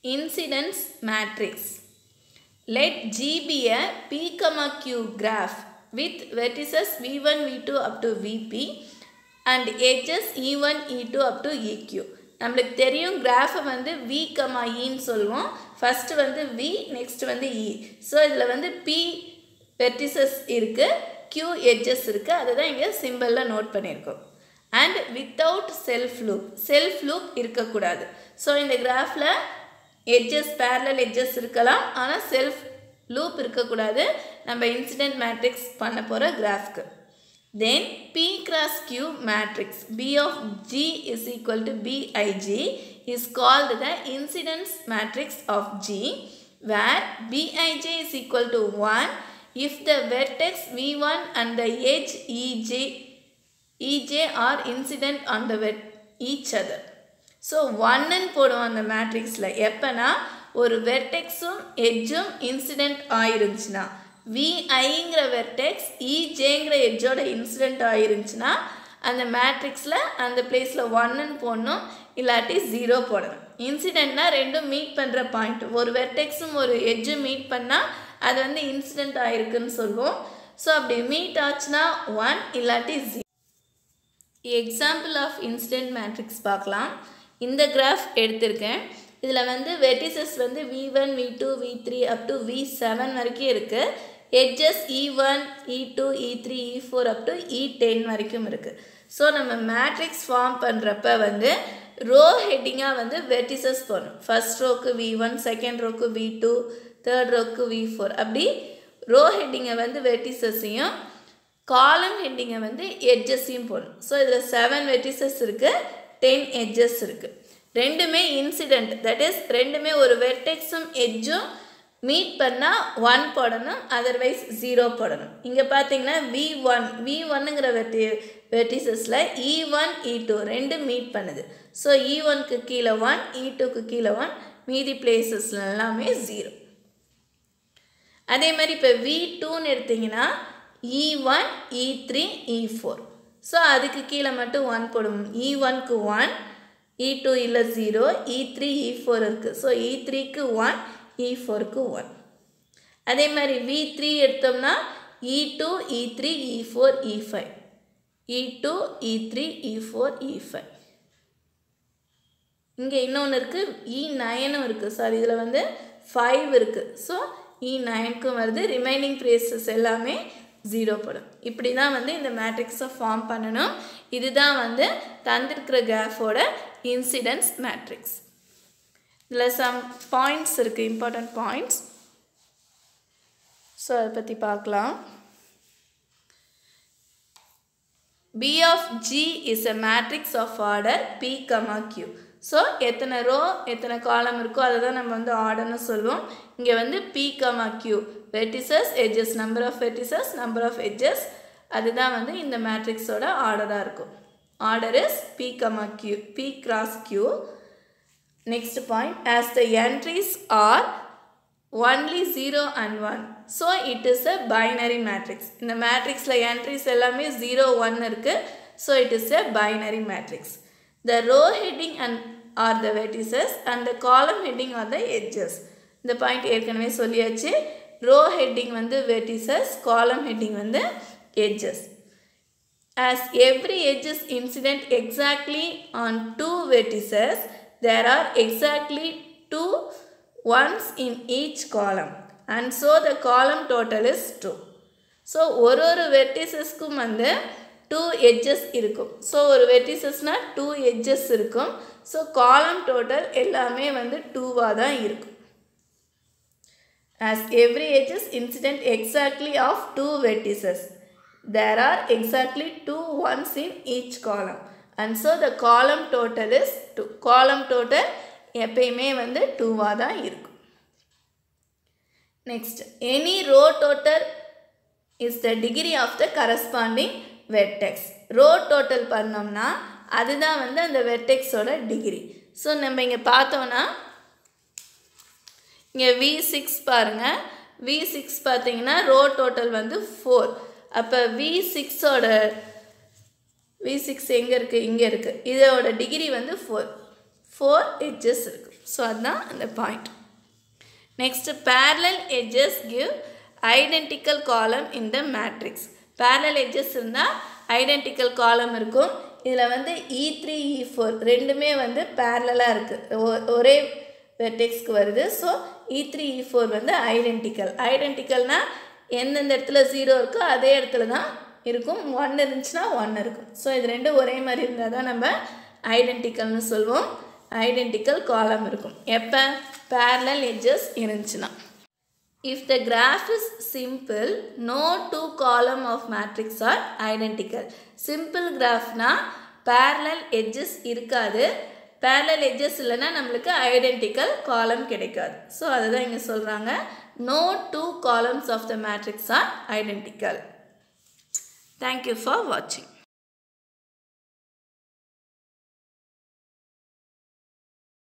incidence matrix. Let G be a P comma Q graph with vertices V1, V2 up to Vp and edges E1, E2 up to EQ. நம்மளுக்கு தெரியும் கிராஃபை வந்து we comma இன்னு சொல்லுவோம் first வந்து V next வந்து இ so இதில் வந்து P vertices இருக்குது கியூ எட்ஜஸ் இருக்குது அதுதான் இங்கே சிம்பிளில் நோட் பண்ணியிருக்கோம் and without self loop self loop இருக்கக்கூடாது ஸோ இந்த கிராஃபில் எட்ஜஸ் பேரலல் எட்ஜஸ் இருக்கலாம் ஆனால் செல்ஃப் லூப் இருக்கக்கூடாது நம்ம இன்சிடென்ட் மேட்ரிக்ஸ் பண்ண போகிற கிராஃப்க்கு then P cross Q matrix B of G is equal to Bij is called the incidence matrix of G where Bij is equal to 1 if the vertex V1 and the edge EJ EJ are incident on the vet each other. So ஒன்னுன்னு போடுவோம் அந்த மேட்ரிக்ஸில் எப்போனா ஒரு வெர்டெக்ஸும் எட்ஜும் incident ஆயிருந்துச்சுன்னா விஐங்கிற வெர்டெக்ஸ் இஜேங்கிற எட்ஜோட இன்சிடெண்ட் ஆயிருந்துச்சுன்னா அந்த மேட்ரிக்ஸில் அந்த பிளேஸில் ஒன்னுன்னு போடணும் இல்லாட்டி ஜீரோ போடணும் இன்சிடெண்ட்னா ரெண்டும் மீட் பண்ணுற பாயிண்ட் ஒரு வெர்டெக்ஸும் ஒரு எட்ஜும் மீட் பண்ணால் அது வந்து இன்சிடெண்ட் ஆயிருக்குன்னு சொல்லுவோம் ஸோ அப்படி மீட் ஆச்சுன்னா ஒன் இல்லாட்டி zero example of incident matrix பார்க்கலாம் இந்த கிராஃப் எடுத்திருக்கேன் இதில் வந்து வெர்டிசஸ் வந்து V one V two V three up to V seven வரைக்கும் இருக்குது edges E one E two E three E four up to E ten வரைக்கும் இருக்குது ஸோ நம்ம மேட்ரிக்ஸ் ஃபார்ம் பண்ணுறப்ப வந்து ரோ ஹெட்டிங்காக வந்து வெர்டிசஸ் போடணும் ஃபர்ஸ்ட் ரோக்கு வி ஒன் செகண்ட் ரோக்கு வி டூ தேர்ட் ரோக்கு வி ஃபோர் அப்படி ரோ ஹெட்டிங்கை வந்து வெர்டிசஸையும் காலம் ஹெட்டிங்கை வந்து எட்ஜஸையும் போடணும் ஸோ இதில் செவன் வெர்டிசஸ் இருக்குது டென் எட்ஜஸ் இருக்குது ரெண்டுமே இன்சிடெண்ட் தட் இஸ் ரெண்டுமே ஒரு வெர்டெக்ஸும் எட்ஜும் மீட் பண்ணால் ஒன் போடணும் அதர்வைஸ் ஜீரோ போடணும் இங்கே பார்த்தீங்கன்னா வி ஒன் வி ஒன்னுங்கிற வெர்டி வெர்டிசஸில் இ ஒன் இ டூ ரெண்டு மீட் பண்ணுது ஸோ இ ஒன்க்கு கீழே ஒன் இ டூக்கு கீழே ஒன் மீதி பிளேசஸ்ல எல்லாமே ஜீரோ அதே மாதிரி இப்போ வி டூன்னு எடுத்திங்கன்னா E one E three E four so அதுக்கு கீழே மட்டும் ஒன் போடும் இ ஒன்க்கு ஒன் இ டூ இல்லை zero E three E four இருக்குது ஸோ இ த்ரீக்கு ஒன் இ ஃபோருக்கு ஒன் அதே மாதிரி வி த்ரீ எடுத்தோம்னா E two E three E four E five E two E three E four E five இங்கே இன்னொன்று இருக்குது இ நயனும் இருக்குது சாரி இதில் வந்து ஃபைவ் இருக்குது ஸோ இ நைனுக்கும் வருது ரிமைனிங் ப்ளேசஸ் எல்லாமே ஜீரோ படும் இப்படி தான் வந்து இந்த மேட்ரிக்ஸை ஃபார்ம் பண்ணணும் இதுதான் வந்து தந்திருக்கிற கிராஃபோட இன்சிடென்ஸ் மேட்ரிக்ஸ் இதில் சம் பாயிண்ட்ஸ் இருக்குது இம்பார்ட்டண்ட் பாயிண்ட்ஸ் ஸோ அதை பற்றி பார்க்கலாம் P of G is a matrix of order P comma Q so எத்தனை ரோ எத்தனை காலம் இருக்கோ அதை தான் நம்ம வந்து ஆர்டர்னு சொல்லுவோம் இங்கே வந்து P comma Q vertices edges number of vertices number of edges அதுதான் வந்து இந்த மேட்ரிக்ஸோட ஆர்டராக இருக்கும் order is P comma Q P cross Q next point as the entries are only zero and one so it is a binary matrix இந்த மேட்ரிக்ஸில் entries எல்லாமே zero one இருக்குது so it is a binary matrix the row heading and are the vertices and the column heading R the edges இந்த point ஏற்கனவே சொல்லியாச்சு row heading வந்து vertices column heading வந்து edges as every edge is incident exactly on two vertices there are exactly two ones in each column and so the column total is 2 so ஒரு ஒரு வெர்டிசஸ்க்கும் வந்து two edges இருக்கும் so ஒரு வெர்டிசஸ்னால் two edges இருக்கும் so column total எல்லாமே வந்து டூவாக தான் இருக்கும் as every edge is incident exactly of two vertices there are exactly two ones in each column and so the column total is 2 column total எப்பயுமே வந்து டூவாக தான் இருக்கும் next any row total is the degree of the corresponding vertex row total பண்ணோம்னா அதுதான் வந்து அந்த வெர்டெக்ஸோட degree so நம்ம இங்கே பார்த்தோன்னா இங்கே வி சிக்ஸ் பாருங்கள் வி சிக்ஸ் பார்த்தீங்கன்னா ரோ டோட்டல் வந்து ஃபோர் அப்போ வி சிக்ஸோட வி சிக்ஸ் எங்கே இருக்குது இங்கே இருக்குது இதோட டிகிரி வந்து ஃபோர் ஃபோர் எட்ஜஸ் இருக்கும் ஸோ அதுதான் அந்த point next parallel edges give identical column in the matrix parallel edges இருந்தால் identical column இருக்கும் இதில் வந்து இ த்ரீ இ ஃபோர் ரெண்டுமே வந்து பேரலாக இருக்குது ஒரே வெர்டெக்ஸ்க்கு வருது so E three E four வந்து ஐடென்டிக்கல் ஐடென்டிக்கல்னால் எந்தெந்த இடத்துல ஜீரோ இருக்கோ அதே இடத்துல தான் இருக்கும் ஒன் இருந்துச்சுன்னா ஒன் இருக்கும் ஸோ இது ரெண்டும் ஒரே மாதிரி இருந்தால் தான் நம்ம ஐடென்டிக்கல்னு சொல்லுவோம் ஐடென்டிக்கல் காலம் இருக்கும் எப்போ parallel edges இருந்துச்சுன்னா if the graph is simple no two column of matrix are identical simple graphனா parallel edges இருக்காது parallel edges இல்லைன்னா நம்மளுக்கு identical column கிடைக்காது ஸோ அதுதான் இங்கே சொல்கிறாங்க no two columns of the matrix are identical thank you for watching